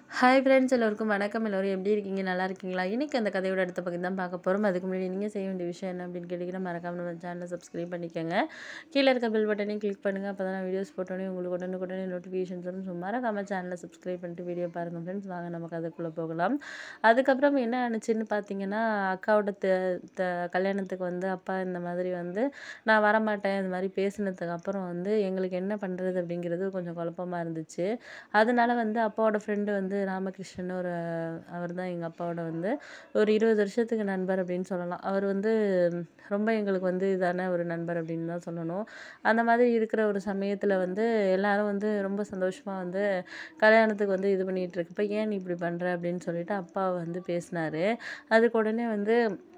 hi friends எல்லோருக்கும் வணக்கம் எல்லோரும் எப்படி இருக்கீங்க நல்லா இருக்கீங்களா இன்றைக்கி அந்த கதையோட அடுத்த பக்கம் தான் பார்க்க போகிறோம் அதுக்கு முன்னாடி நீங்கள் செய்ய வேண்டிய விஷயம் என்ன அப்படின்னு கேட்டிங்கன்னா மறக்காம நம்ம சேனலை சப்ஸ்கிரைப் பண்ணிக்கோங்க கீழே இருக்க பெல் பட்டனையும் கிளிக் பண்ணுங்கள் அப்போ தான் நான் வீடியோஸ் போட்டோன்னே உங்களுக்கு உடனுக்குடனே நோட்டிஃபிகேஷன்ஸ் வரும் ஸோ மறக்காம சேனலை சப்ஸ்கிரைப் பண்ணிட்டு வீடியோ பாருங்கள் ஃப்ரெண்ட்ஸ் வாங்க நம்ம கதைக்குள்ளே போகலாம் அதுக்கப்புறம் என்ன ஆனிச்சுன்னு பார்த்தீங்கன்னா அக்காவோட த த கல்யாணத்துக்கு வந்து அப்பா இந்த மாதிரி வந்து நான் வரமாட்டேன் இந்த மாதிரி பேசினதுக்கு அப்புறம் வந்து எங்களுக்கு என்ன பண்ணுறது அப்படிங்கிறது கொஞ்சம் குழப்பமா இருந்துச்சு அதனால வந்து அப்பாவோட ஃப்ரெண்டு வந்து ராமகிருஷ்ணன் ஒரு அவர் தான் எங்கள் அப்பாவோட வந்து ஒரு இருபது வருஷத்துக்கு நண்பர் அப்படின்னு சொல்லலாம் அவர் வந்து ரொம்ப எங்களுக்கு வந்து இதான ஒரு நண்பர் அப்படின்னு தான் சொல்லணும் அந்த மாதிரி இருக்கிற ஒரு சமயத்தில் வந்து எல்லாரும் வந்து ரொம்ப சந்தோஷமாக வந்து கல்யாணத்துக்கு வந்து இது பண்ணிகிட்டு இருக்கப்ப ஏன் நீ இப்படி பண்ணுற அப்படின்னு சொல்லிட்டு அப்பா வந்து பேசினாரு அதுக்கு உடனே வந்து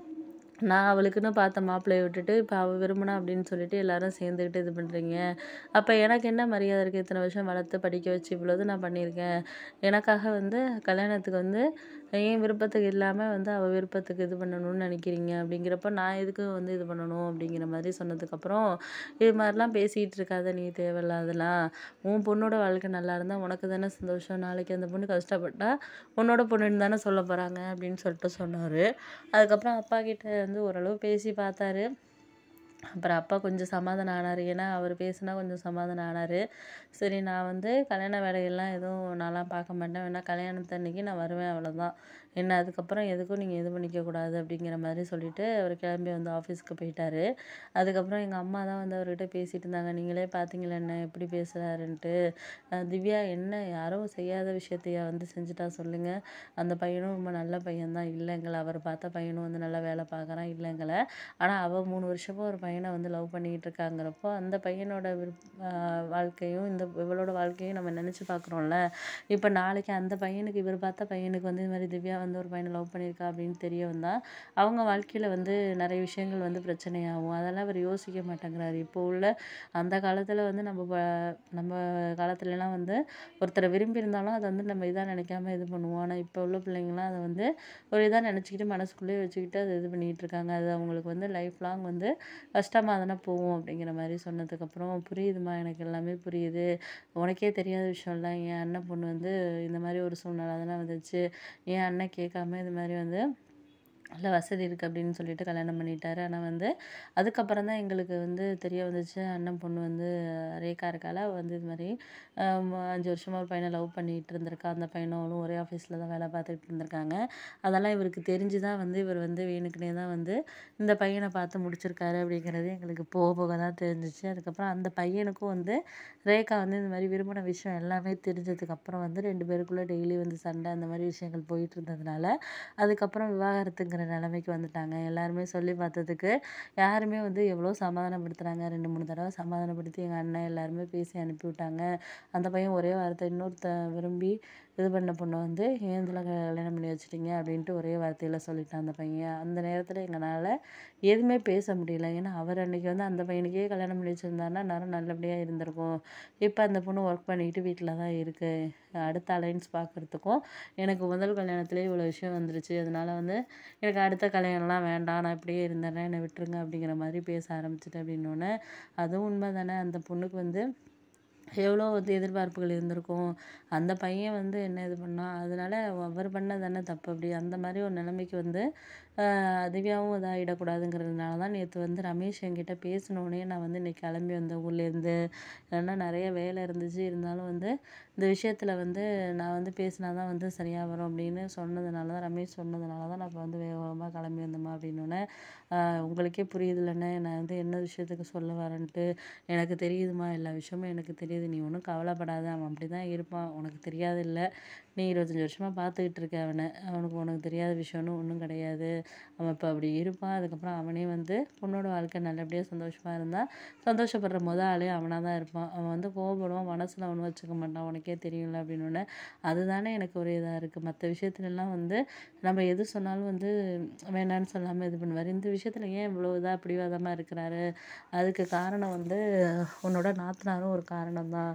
நான் அவளுக்குன்னு பார்த்த மாப்பிள்ளையை விட்டுட்டு இப்போ அவள் விரும்பினா அப்படின்னு சொல்லிட்டு எல்லாரும் சேர்ந்துக்கிட்டு இது பண்ணுறீங்க அப்போ எனக்கு என்ன மரியாதை இருக்குது இத்தனை வருஷம் வளர்த்து படிக்க வச்சு இவ்வளோது நான் பண்ணியிருக்கேன் எனக்காக வந்து கல்யாணத்துக்கு வந்து என் விருப்பத்துக்கு இல்லாமல் வந்து அவள் விருப்பத்துக்கு இது பண்ணணும்னு நினைக்கிறீங்க அப்படிங்கிறப்ப நான் எதுக்கு வந்து இது பண்ணணும் அப்படிங்கிற மாதிரி சொன்னதுக்கப்புறம் இது மாதிரிலாம் பேசிகிட்டு இருக்காத நீ தேவையில்லாதெல்லாம் உன் பொண்ணோட வாழ்க்கை நல்லா இருந்தால் உனக்கு தானே சந்தோஷம் நாளைக்கு அந்த பொண்ணு கஷ்டப்பட்டா உன்னோட பொண்ணுன்னு தானே சொல்ல போகிறாங்க அப்படின்னு சொல்லிட்டு சொன்னார் அதுக்கப்புறம் அப்பா கிட்ட வந்து ஓரளவு பேசி பார்த்தாரு அப்புறம் அப்பா கொஞ்சம் சமாதானம் ஆனார் ஏன்னா அவர் பேசினா கொஞ்சம் சமாதானம் ஆனார் சரி நான் வந்து கல்யாண வேலையெல்லாம் எதுவும் நான்லாம் பார்க்க மாட்டேன் வேணா கல்யாணத்து அன்னைக்கு நான் வருவேன் அவ்வளோதான் என்ன அதுக்கப்புறம் எதுக்கும் நீங்கள் இது பண்ணிக்க கூடாது அப்படிங்கிற மாதிரி சொல்லிட்டு அவர் கிளம்பி வந்து ஆஃபீஸ்க்கு போயிட்டாரு அதுக்கப்புறம் எங்கள் அம்மா தான் வந்து அவர்கிட்ட பேசிட்டு இருந்தாங்க நீங்களே பார்த்தீங்களா என்ன எப்படி பேசுகிறாருன்ட்டு திவ்யா என்ன யாரோ செய்யாத விஷயத்தையா வந்து செஞ்சுட்டா சொல்லுங்கள் அந்த பையனும் ரொம்ப நல்ல பையன்தான் இல்லைங்கள அவர் பார்த்த பையனும் வந்து நல்லா வேலை பார்க்குறான் இல்லைங்கள ஆனால் அவள் மூணு வருஷமாக ஒரு பையனை வந்து லவ் பண்ணிக்கிட்டு இருக்காங்கிறப்போ அந்த பையனோட விருப் வாழ்க்கையும் இந்த இவளோட வாழ்க்கையும் நம்ம நினச்சி பார்க்குறோம்ல இப்போ நாளைக்கு அந்த பையனுக்கு இவர் பார்த்த பையனுக்கு வந்து இது மாதிரி திவ்யா வந்து ஒரு பையனை லவ் பண்ணியிருக்கா அப்படின்னு தெரிய வந்தால் அவங்க வாழ்க்கையில் வந்து நிறைய விஷயங்கள் வந்து பிரச்சனையாகும் அதெல்லாம் அவர் யோசிக்க மாட்டேங்கிறாரு இப்போ உள்ள அந்த காலத்தில் வந்து நம்ம ப- நம்ம காலத்துலலாம் வந்து ஒருத்தரை விரும்பி இருந்தாலும் அதை வந்து நம்ம இதாக நினைக்காம இது பண்ணுவோம் ஆனால் இப்போ உள்ள பிள்ளைங்களாம் அதை வந்து ஒரு இதாக நினச்சிக்கிட்டு மனசுக்குள்ளேயே வச்சுக்கிட்டு அதை இது பண்ணிகிட்டு இருக்காங்க அது அவங்களுக்கு வந்து லைஃப் லாங் வந்து கஷ்டமாக தானே போகும் அப்படிங்கிற மாதிரி சொன்னதுக்கப்புறம் புரியுதுமா எனக்கு எல்லாமே புரியுது உனக்கே தெரியாத விஷயம்ல என் அண்ணன் பொண்ணு வந்து இந்த மாதிரி ஒரு சூழ்நிலை அதெல்லாம் வந்துச்சு என் அண்ணன் கேட்காம இது மாதிரி வந்து நல்ல வசதி இருக்குது அப்படின்னு சொல்லிட்டு கல்யாணம் பண்ணிட்டாரு ஆனால் வந்து அதுக்கப்புறம் தான் எங்களுக்கு வந்து தெரிய வந்துச்சு அண்ணன் பொண்ணு வந்து ரேகா இருக்கால அவ வந்து இது மாதிரி ஆம், அஞ்சு வருஷமாக ஒரு பையனை லவ் பண்ணிட்டு இருந்திருக்கா அந்த பையனும் அவளும் ஒரே ஆஃபீஸில் தான் வேலை பார்த்துட்டு இருந்திருக்காங்க அதெல்லாம் இவருக்கு தெரிஞ்சு தான் வந்து இவர் வந்து வேணுக்குனே தான் வந்து இந்த பையனை பார்த்து முடிச்சிருக்காரு அப்படிங்கிறது எங்களுக்கு போக போக தான் தெரிஞ்சிச்சு அதுக்கப்புறம் அந்த பையனுக்கும் வந்து ரேகா வந்து இந்த மாதிரி விரும்பின விஷயம் எல்லாமே தெரிஞ்சதுக்கப்புறம் வந்து ரெண்டு பேருக்குள்ளே டெய்லி வந்து சண்டை அந்த மாதிரி விஷயங்கள் போயிட்டு இருந்ததுனால அதுக்கப்புறம் விவாகரத்துங்கிற நிலைமைக்கு வந்துட்டாங்க எல்லாருமே சொல்லி பார்த்ததுக்கு யாருமே வந்து எவ்வளோ சமாதானப்படுத்துகிறாங்க ரெண்டு மூணு தடவை சமாதானப்படுத்தி எங்கள் அண்ணன் எல்லாருமே பேசி அனுப்பி விட்டாங்க அந்த பையன் ஒரே வார்த்தை இன்னொருத்த விரும்பி இது பண்ண பொண்ணை வந்து ஏன் இதில் கல்யாணம் பண்ணி வச்சிட்டீங்க அப்படின்ட்டு ஒரே வார்த்தையில் சொல்லிட்டான் அந்த பையன் அந்த நேரத்தில் எங்களால் எதுவுமே பேச முடியல ஏன்னா அவர் அன்னைக்கு வந்து அந்த பையனுக்கே கல்யாணம் பண்ணி வச்சுருந்தாருன்னா நேரம் நல்லபடியாக இருந்திருக்கும் இப்போ அந்த பொண்ணு ஒர்க் பண்ணிக்கிட்டு வீட்டில் தான் இருக்குது அடுத்த அலைன்ஸ் பார்க்குறதுக்கும் எனக்கு முதல் கல்யாணத்துலேயே இவ்வளோ விஷயம் வந்துருச்சு அதனால வந்து எனக்கு அடுத்த கல்யாணம்லாம் வேண்டாம் நான் இப்படியே இருந்துடுறேன் என்னை விட்டுருங்க அப்படிங்கிற மாதிரி பேச ஆரம்பிச்சிட்டேன் அப்படின்னோடனே அதுவும் உண்மை தானே அந்த பொண்ணுக்கு வந்து எவ்வளோ வந்து எதிர்பார்ப்புகள் இருந்திருக்கும் அந்த பையன் வந்து என்ன இது பண்ணான் அதனால அவர் பண்ணது தானே தப்பு அப்படி அந்த மாதிரி ஒரு நிலைமைக்கு வந்து ஆஹ் திவ்யாவும் இதாகிடக்கூடாதுங்கிறதுனால தான் நேற்று வந்து ரமேஷ் என்கிட்ட பேசினோடனே நான் வந்து இன்னைக்கு கிளம்பி வந்தேன் ஊர்லேருந்து இல்லைன்னா நிறைய வேலை இருந்துச்சு இருந்தாலும் வந்து இந்த விஷயத்தில் வந்து நான் வந்து பேசினா தான் வந்து சரியாக வரும் அப்படின்னு சொன்னதுனால தான் ரமேஷ் சொன்னதுனால தான் நான் இப்போ வந்து வேகமாக கிளம்பி வந்தேம்மா அப்படின்னோடனே உங்களுக்கே புரியுதுல்லண்ணே நான் வந்து என்ன விஷயத்துக்கு சொல்ல வரேன்ட்டு எனக்கு தெரியுதுமா எல்லா விஷயமும் எனக்கு தெரியுது நீ ஒன்றும் கவலைப்படாத அவன் அப்படி தான் இருப்பான் உனக்கு தெரியாது இல்லை நீ இருபத்தஞ்சி வருஷமாக பார்த்துக்கிட்டு இருக்க அவனை அவனுக்கு உனக்கு தெரியாத விஷயம்னு ஒன்றும் கிடையாது அவன் இப்போ அப்படி இருப்பான் அதுக்கப்புறம் அவனே வந்து பொண்ணோட வாழ்க்கை நல்லபடியாக சந்தோஷமாக இருந்தால் சந்தோஷப்படுற முத ஆளே அவனாக தான் இருப்பான் அவன் வந்து கோவப்படுவான் மனசில் அவனு வச்சுக்க மாட்டான் உனக்கே தெரியும்ல அப்படின்னோடனே அதுதானே எனக்கு ஒரு இதாக இருக்குது மற்ற விஷயத்துலலாம் வந்து நம்ம எது சொன்னாலும் வந்து வேணான்னு சொல்லாமல் இது பண்ணுவார் இந்த விஷயத்தில் ஏன் இவ்வளோ இதாக பிடிவாதமாக இருக்கிறாரு அதுக்கு காரணம் வந்து உன்னோட நாத்தனாரும் ஒரு காரணம் தான்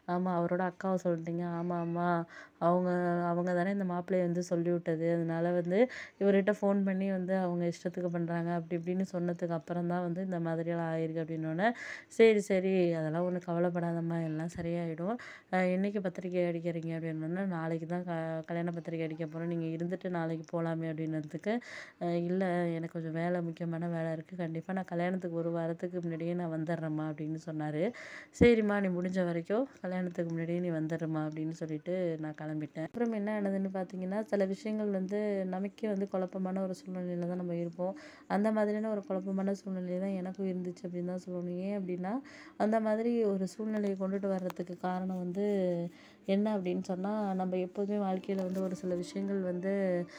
ஆமாம் அவரோட அக்காவை சொல்லிட்டீங்க ஆமாம் ஆமாம் அவங்க அவங்க தானே இந்த மாப்பிள்ளைய வந்து சொல்லி விட்டது அதனால வந்து இவர்கிட்ட ஃபோன் பண்ணி வந்து அவங்க இஷ்டத்துக்கு பண்ணுறாங்க அப்படி இப்படின்னு சொன்னதுக்கு அப்புறம் தான் வந்து இந்த மாதிரியெல்லாம் ஆயிருக்கு அப்படின்னோடனே சரி சரி அதெல்லாம் ஒன்றும் கவலைப்படாதம்மா எல்லாம் சரியாயிடும் என்னைக்கு பத்திரிக்கை அடிக்கிறீங்க அப்படின்னோடனே நாளைக்கு தான் க கல்யாண பத்திரிக்கை அடிக்க போகிறோம் நீங்கள் இருந்துட்டு நாளைக்கு போகலாமே அப்படின்னதுக்கு இல்லை எனக்கு கொஞ்சம் வேலை முக்கியமான வேலை இருக்குது கண்டிப்பாக நான் கல்யாணத்துக்கு ஒரு வாரத்துக்கு முன்னாடியே நான் வந்துடுறேம்மா அப்படின்னு சொன்னார் சரிம்மா நீ முடிஞ்ச வரைக்கும் கல்யாணத்துக்கு முன்னாடியே நீ வந்துடுறம்மா அப்படின்னு சொல்லிட்டு நான் கிளம்பிட்டேன் அப்புறம் என்ன ஆனதுன்னு பார்த்தீங்கன்னா சில விஷயங்கள் வந்து நமக்கே வந்து குழப்பமான ஒரு சூழ்நிலையில தான் நம்ம இருப்போம் அந்த மாதிரியான ஒரு குழப்பமான சூழ்நிலை தான் எனக்கும் இருந்துச்சு அப்படின்னு தான் சொல்லணும் ஏன் அப்படின்னா அந்த மாதிரி ஒரு சூழ்நிலையை கொண்டுட்டு வர்றதுக்கு காரணம் வந்து என்ன அப்படின்னு சொன்னால் நம்ம எப்போதுமே வாழ்க்கையில் வந்து ஒரு சில விஷயங்கள் வந்து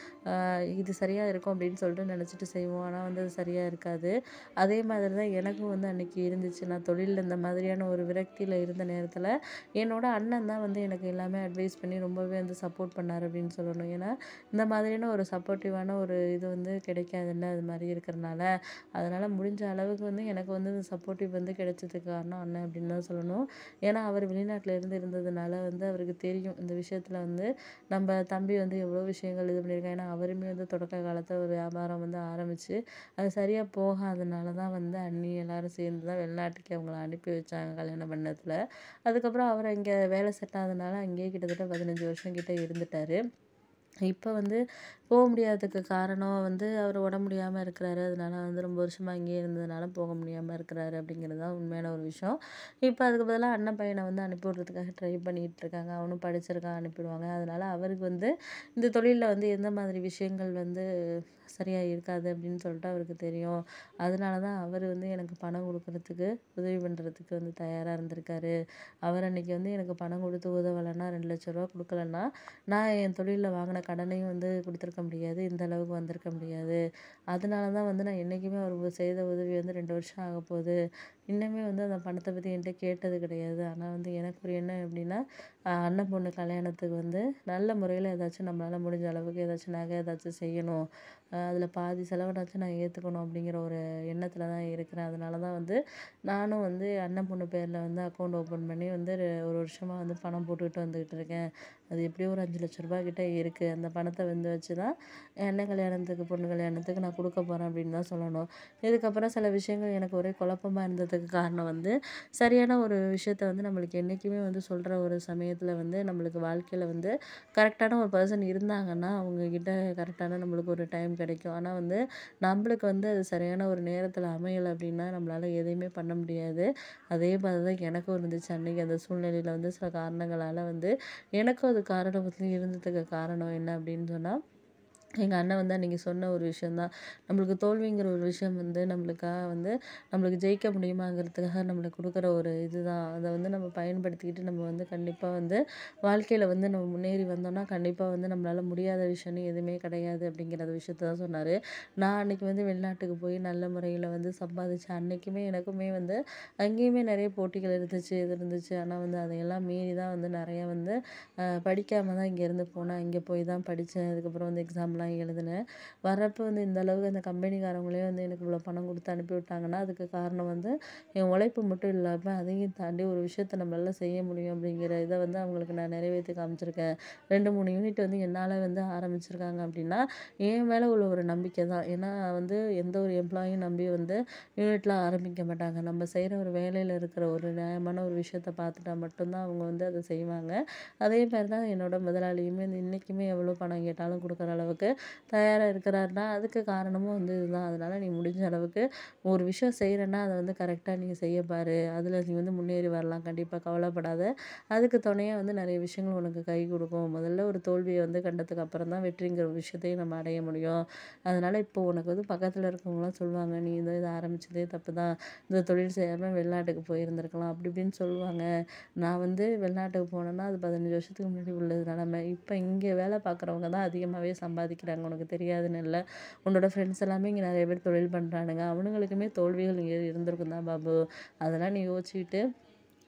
ஆஹ் இது சரியாக இருக்கும் அப்படின்னு சொல்லிட்டு நினச்சிட்டு செய்வோம் ஆனால் வந்து அது சரியாக இருக்காது அதே மாதிரி தான் எனக்கும் வந்து அன்னைக்கு இருந்துச்சு நான் தொழிலில் இந்த மாதிரியான ஒரு விரக்தியில் இருந்த நேரத்தில் என்னோட அண்ணன் தான் வந்து எனக்கு எல்லாமே அட்வைஸ் பண்ணி ரொம்பவே வந்து சப்போர்ட் பண்ணார் அப்படின்னு சொல்லணும் ஏன்னா இந்த மாதிரியான ஒரு சப்போர்ட்டிவான ஒரு இது வந்து கிடைக்காதுல்ல அது மாதிரி இருக்கிறனால அதனால் முடிஞ்ச அளவுக்கு வந்து எனக்கு வந்து இந்த சப்போர்ட்டிவ் வந்து கிடைச்சதுக்கு காரணம் அண்ணன் அப்படின்னு தான் சொல்லணும் ஏன்னா அவர் வெளிநாட்டில் இருந்து இருந்ததுனால வந்து அவருக்கு தெரியும் இந்த விஷயத்தில் வந்து நம்ம தம்பி வந்து எவ்வளோ விஷயங்கள் இது பண்ணியிருக்காங்க ஏன்னா அவருமே வந்து தொடக்க காலத்தில் ஒரு வியாபாரம் வந்து ஆரம்பித்து அது சரியாக போகாதனால தான் வந்து அண்ணி எல்லாரும் சேர்ந்து தான் வெளிநாட்டுக்கு அவங்கள அனுப்பி வச்சாங்க கல்யாணம் பண்ணதில் அதுக்கப்புறம் அவர் இங்கே வேலை செட் ஆனதுனால அங்கேயே கிட்டத்தட்ட பதினஞ்சு வருஷம் கிட்ட இருந்துட்டார் இப்போ வந்து போக முடியாததுக்கு காரணம் வந்து அவர் உடம்பு முடியாமல் இருக்கிறாரு அதனால வந்து ரொம்ப வருஷமாக அங்கேயே இருந்ததுனால போக முடியாமல் இருக்கிறாரு அப்படிங்கிறது தான் உண்மையான ஒரு விஷயம் இப்போ அதுக்கு பதிலாக அண்ணன் பையனை வந்து அனுப்பி விட்றதுக்காக ட்ரை பண்ணிகிட்டு இருக்காங்க அவனும் படிச்சிருக்கான் அனுப்பிடுவாங்க அதனால அவருக்கு வந்து இந்த தொழிலில் வந்து எந்த மாதிரி விஷயங்கள் வந்து சரியாக இருக்காது அப்படின்னு சொல்லிட்டு அவருக்கு தெரியும் அதனால தான் அவர் வந்து எனக்கு பணம் கொடுக்கறதுக்கு உதவி பண்ணுறதுக்கு வந்து தயாராக இருந்திருக்காரு அவர் அன்னைக்கு வந்து எனக்கு பணம் கொடுத்து உதவலைன்னா ரெண்டு லட்ச ரூபா கொடுக்கலன்னா நான் என் தொழிலில் வாங்கின கடனையும் வந்து கொடுத்துருக்க முடியாது இந்த அளவுக்கு வந்திருக்க முடியாது அதனால தான் வந்து நான் என்றைக்குமே அவர் செய்த உதவி வந்து ரெண்டு வருஷம் ஆக போகுது இன்னுமே வந்து அந்த பணத்தை பற்றி என்கிட்ட கேட்டது கிடையாது ஆனால் வந்து எனக்கு ஒரு எண்ணம் எப்படின்னா ஆஹ் அண்ணன் பொண்ணு கல்யாணத்துக்கு வந்து நல்ல முறையில் ஏதாச்சும் நம்மளால் முடிஞ்ச அளவுக்கு ஏதாச்சும் நகை ஏதாச்சும் செய்யணும் அதில் பாதி செலவுனாச்சும் நான் ஏற்றுக்கணும் அப்படிங்கிற ஒரு எண்ணத்தில் தான் இருக்கிறேன் அதனால தான் வந்து நானும் வந்து அண்ணன் பொண்ணு பேரில் வந்து அக்கௌண்ட் ஓப்பன் பண்ணி வந்து ரெ- ஒரு வருஷமாக வந்து பணம் போட்டுக்கிட்டு வந்துக்கிட்டு இருக்கேன் அது எப்படியும் ஒரு அஞ்சு லட்ச ரூபாய் கிட்ட இருக்குது அந்த பணத்தை வந்து வச்சு தான் என் அண்ணன் கல்யாணத்துக்கு பொண்ணு கல்யாணத்துக்கு நான் கொடுக்க போகிறேன் அப்படின்னு தான் சொல்லணும் இதுக்கப்புறம் சில விஷயங்கள் எனக்கு ஒரே குழப்பமா இருந்ததுக்கு காரணம் வந்து சரியான ஒரு விஷயத்த வந்து நம்மளுக்கு என்றைக்குமே வந்து சொல்கிற ஒரு சமயத்தில் வந்து நம்மளுக்கு வாழ்க்கையில் வந்து கரெக்டான ஒரு பர்சன் இருந்தாங்கன்னா அவங்கக்கிட்ட கரெக்டான நம்மளுக்கு ஒரு டைம் கிடைக்கும் ஆனால் வந்து நம்மளுக்கு வந்து அது சரியான ஒரு நேரத்தில் அமையலை அப்படின்னா நம்மளால் எதையுமே பண்ண முடியாது அதே மாதிரி தான் எனக்கும் இருந்துச்சு அன்றைக்கி அந்த சூழ்நிலையில் வந்து சில காரணங்களால் வந்து எனக்கும் அது காரணம் வந்து இருந்ததுக்கு காரணம் என்ன அப்படின்னு சொன்னால் எங்கள் அண்ணன் வந்து அன்றைக்கி சொன்ன ஒரு விஷயந்தான் நம்மளுக்கு தோல்விங்கிற ஒரு விஷயம் வந்து நம்மளுக்காக வந்து நம்மளுக்கு ஜெயிக்க முடியுமாங்கிறதுக்காக நம்மளுக்கு கொடுக்குற ஒரு இதுதான் அதை வந்து நம்ம பயன்படுத்திக்கிட்டு நம்ம வந்து கண்டிப்பாக வந்து வாழ்க்கையில் வந்து நம்ம முன்னேறி வந்தோம்னா கண்டிப்பாக வந்து நம்மளால் முடியாத விஷயம்னு எதுவுமே கிடையாது அப்படிங்கிற விஷயத்த தான் சொன்னார் நான் அன்றைக்கி வந்து வெளிநாட்டுக்கு போய் நல்ல முறையில் வந்து சம்பாதிச்சேன் அன்றைக்குமே எனக்குமே வந்து அங்கேயுமே நிறைய போட்டிகள் இருந்துச்சு இது இருந்துச்சு ஆனால் வந்து அதையெல்லாம் மீறி தான் வந்து நிறையா வந்து படிக்காமல் தான் இங்கேருந்து போனேன் இங்கே போய் தான் படித்தேன் அதுக்கப்புறம் வந்து எக்ஸாம்லாம் எழுதினேன் வர்றப்போ வந்து இந்த அளவுக்கு அந்த கம்பெனிக்காரங்களே வந்து எனக்கு இவ்வளோ பணம் கொடுத்து அனுப்பி விட்டாங்கன்னா அதுக்கு காரணம் வந்து என் உழைப்பு மட்டும் இல்லாமல் அதையும் தாண்டி ஒரு விஷயத்த நம்மளால செய்ய முடியும் அப்படிங்கிற இதை வந்து அவங்களுக்கு நான் நிறைவேற்றி காமிச்சிருக்கேன் ரெண்டு மூணு யூனிட் வந்து என்னால் வந்து ஆரம்பிச்சிருக்காங்க அப்படின்னா என் மேலே உள்ள ஒரு நம்பிக்கை தான் ஏன்னா வந்து எந்த ஒரு எம்ப்ளாயும் நம்பி வந்து யூனிட்லாம் ஆரம்பிக்க மாட்டாங்க நம்ம செய்கிற ஒரு வேலையில் இருக்கிற ஒரு நியாயமான ஒரு விஷயத்த பார்த்துட்டா மட்டும்தான் அவங்க வந்து அதை செய்வாங்க அதே மாதிரி தான் என்னோட முதலாளியுமே வந்து இன்றைக்குமே எவ்வளோ பணம் கேட்டாலும் கொடுக்குற அளவுக்கு தயாராக இருக்கிறாருன்னா அதுக்கு காரணமும் வந்து இதுதான் அதனால் நீ முடிஞ்ச அளவுக்கு ஒரு விஷயம் செய்கிறேன்னா அதை வந்து கரெக்டாக நீ செய்ய பாரு அதில் நீ வந்து முன்னேறி வரலாம் கண்டிப்பாக கவலைப்படாத அதுக்கு துணையாக வந்து நிறைய விஷயங்கள் உனக்கு கை கொடுக்கும் முதல்ல ஒரு தோல்வியை வந்து கண்டதுக்கு அப்புறம் தான் வெற்றிங்கிற ஒரு விஷயத்தையும் நம்ம அடைய முடியும் அதனால் இப்போ உனக்கு வந்து பக்கத்தில் இருக்கவங்களாம் சொல்லுவாங்க நீ இந்த இதை ஆரம்பிச்சதே தப்பு தான் இந்த தொழில் செய்யாமல் வெளிநாட்டுக்கு போயிருந்திருக்கலாம் அப்படி இப்படின்னு சொல்லுவாங்க நான் வந்து வெளிநாட்டுக்கு போனேன்னா அது பதினஞ்சு வருஷத்துக்கு முன்னாடி உள்ளது நிலமை இப்போ இங்கே வேலை பார்க்குறவங்க தான் அதிகமாகவே சம்பாதிக்கிறாங்க உனக்கு தெரியாதுன்னு இல்லை உன்னோட ஃப்ரெண்ட்ஸ் எல்லாமே இங்கே நிறைய பேர் தொழில் பண்ணுறானுங்க அவனுங்களுக்குமே தோல்விகள் இங்கே இருந்திருக்கும் தான் பாபு அதெல்லாம் நீ யோசிச்சுக்கிட்டு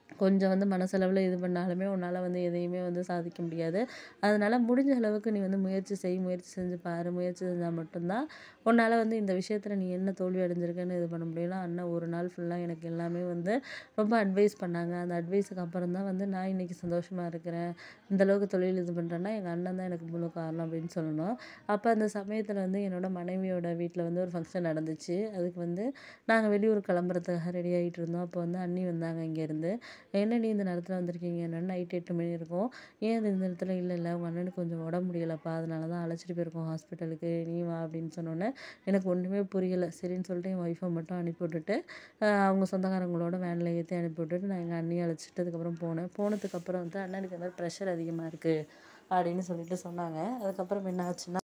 கொஞ்சம் வந்து மனசளவில் இது பண்ணாலுமே உன்னால் வந்து எதையுமே வந்து சாதிக்க முடியாது அதனால் முடிஞ்ச அளவுக்கு நீ வந்து முயற்சி செய் முயற்சி செஞ்சு பாரு முயற்சி செஞ்சால் மட்டும்தான் உன்னால் வந்து இந்த விஷயத்தில் நீ என்ன தோல்வி அடைஞ்சிருக்கன்னு இது பண்ண முடியும்னா அண்ணன் ஒரு நாள் ஃபுல்லாக எனக்கு எல்லாமே வந்து ரொம்ப அட்வைஸ் பண்ணாங்க அந்த அட்வைஸுக்கு அப்புறம் தான் வந்து நான் இன்றைக்கி சந்தோஷமாக இருக்கிறேன் இந்த அளவுக்கு தொழில் இது பண்ணுறேன்னா எங்கள் அண்ணன் தான் எனக்கு முழு காரணம் அப்படின்னு சொல்லணும் அப்போ அந்த சமயத்தில் வந்து என்னோட மனைவியோட வீட்டில் வந்து ஒரு ஃபங்க்ஷன் நடந்துச்சு அதுக்கு வந்து நாங்கள் வெளியூர் கிளம்புறதுக்காக ரெடி ஆகிட்டு இருந்தோம் அப்போ வந்து அண்ணி வந்தாங்க இங்கேருந்து என்னடி இந்த நேரத்தில் வந்திருக்கீங்க என்னன்னு நைட் எட்டு மணி இருக்கும் ஏன் அது இந்த நேரத்தில் இல்லை இல்லை உங்கள் அண்ணனுக்கு கொஞ்சம் உடம்பு முடியலப்பா அதனால தான் அழைச்சிட்டு போயிருக்கோம் ஹாஸ்பிட்டலுக்கு நீ வா அப்படின்னு சொன்னோன்னே எனக்கு ஒன்றுமே புரியலை சரின்னு சொல்லிட்டு என் ஒய்ஃபை மட்டும் அனுப்பி விட்டுட்டு ஆஹ் அவங்க சொந்தக்காரங்களோட வேனில் ஏற்றி அனுப்பி விட்டுட்டு நான் எங்கள் அண்ணியை அழைச்சிட்டு அதுக்கப்புறம் போனேன் போனதுக்கப்புறம் வந்து அண்ணனுக்கு இந்த மாதிரி ப்ரெஷர் அதிகமாக இருக்குது அப்படின்னு சொல்லிட்டு சொன்னாங்க அதுக்கப்புறம் என்ன ஆச்சுன்னா